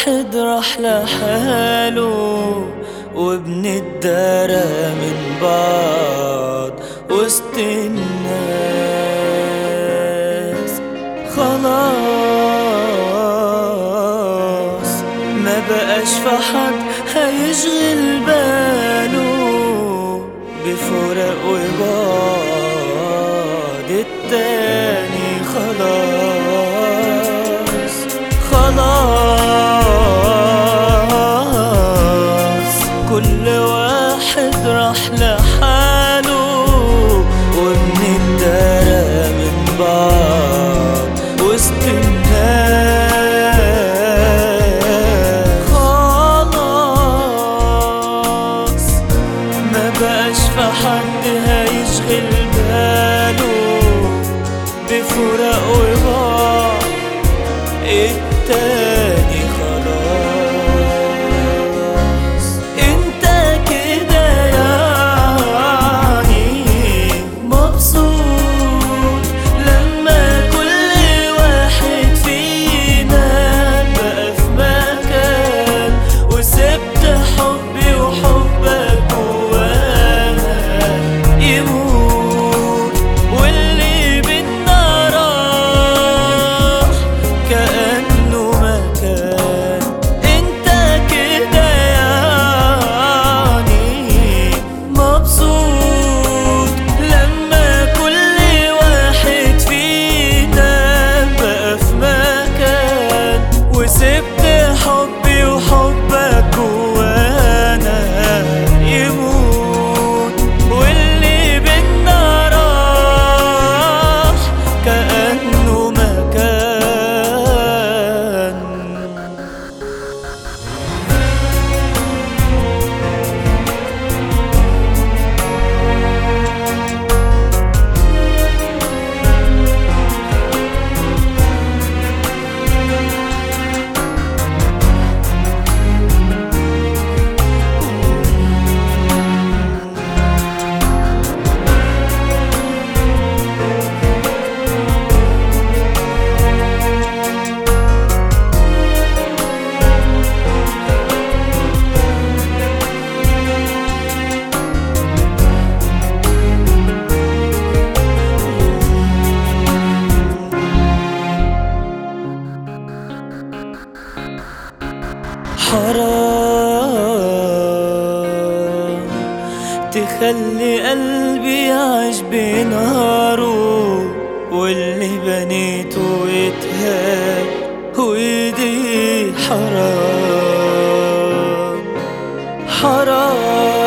واحد راح لحاله وبنتدارى من بعض وسط الناس خلاص ما بقاش في حد هيشغل باله بفراق وبعد التاني خلاص خلاص كل واحد راح لحاله وبنتدارى من بعض وسط الناس خلاص ما بقاش في حد هيشغل باله بفراق وبعض التاني خلاص انت كده يعني مبسوط لما كل واحد فينا بقى في مكان وسبت حبي وحبك جوانا يموت واللي بينا راح كأنه ما كان انت كده يعني مبسوط لما كل واحد فينا بقى في مكان وسبت حبي وحبك جوانا يموت واللي بينا راح كأنه ما كان حرام تخلي قلبي يعيش بناره واللي بنيته يتهاب ويدي حرام حرام